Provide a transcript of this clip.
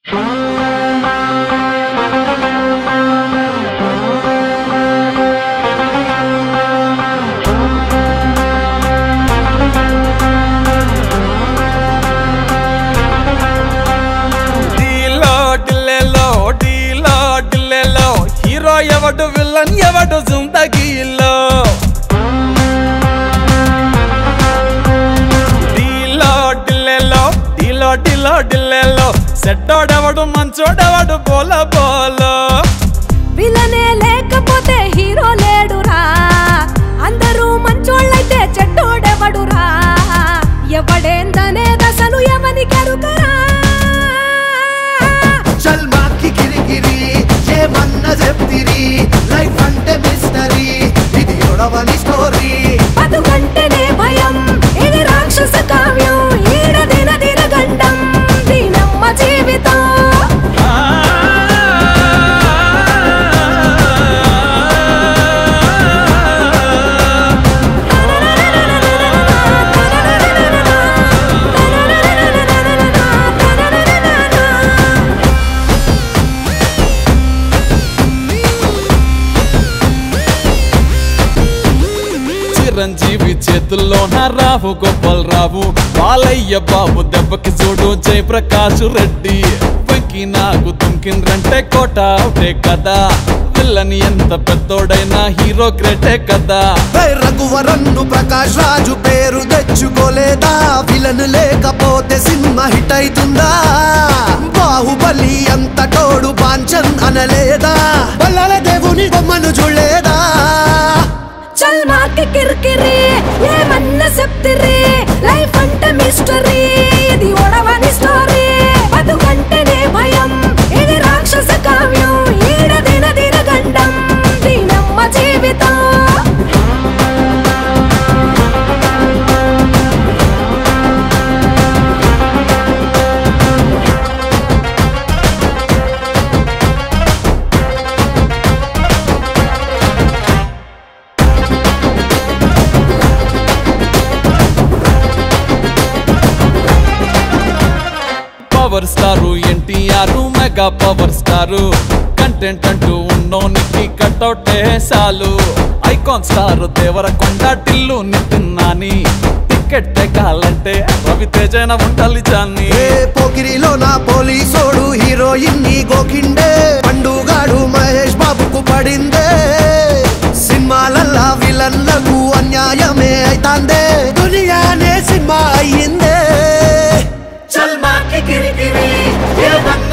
డీలో డిల్లెలో డీలో డిల్లెలో హీరో ఎవడు విలన్ ఎవడు జిందగీలో డీలో డిల్లెలో డీలో డీలో డిల్లెలో సెట్టోడెవడు మంచోడెవడు బోల బోలో విలనే లేకపోతే హీరో లేడురా అందరూ మంచోళ్ళైతే చెడ్డోడెవడురా ఎవడేందనే దశలు ఎవని కెరుకరా చల్మాకి గిరిగిరి ఏమన్నా చెప్తిరి లైఫ్ అంటే మిస్టరీ ఇది ఒడవని స్టోరీ బతుకంటేనే భయం ఇది రాక్షస కావ్యం ఈడ దిన దిన గండం దీనమ్మ జీవితం చిరంజీవి చేతుల్లో నా రావు గోపాల్ రావు బాలయ్య బాబు దెబ్బకి చూడు జయప్రకాష్ రెడ్డి వెంకి నాకు తుంకిండ్రంటే కోట అవుటే కదా విల్లని ఎంత పెద్దోడైనా హీరో గ్రేటే కదా హే రఘువరన్ను ప్రకాష్ రాజు పేరు తెచ్చుకోలేదా విలన్ లేకపోతే సినిమా హిట్ అవుతుందా బాహుబలి అంత తోడు పాంచన్ అనలేదా బల్లాల దేవుని బొమ్మను చూడలేదా చల్ మాకి కిరికిరి ఏమన్నా చెప్తిరి లైఫ్ అంటే మిస్టరీ ఇది ఒడవని స్టోరీ బతుకంటేనే భయం ఇది రాక్షస కావ్యం ఈడ దిన దిన గండం దీనమ్మ జీవితం power star NTR mega power star content అంటూ ఉన్నోనికి కట్అవుటే సాలు icon star Devarakonda Tillu Nithin Nani ticket ఎక్కాలంటే రవితేజన ఉండాలి జాన్ని ఏ పోకిరిలో నా పోలీసోడు హీరోయిన్ ని గోకిండే పండుగాడు మహేష్ బాబుకు పడిందే సినిమాలల్లా విలన్లకు అన్యాయమే అయితాందే దునియానే సినిమా అయ్యిందే చల్ మాకి కిరికిరి ఏమన్నా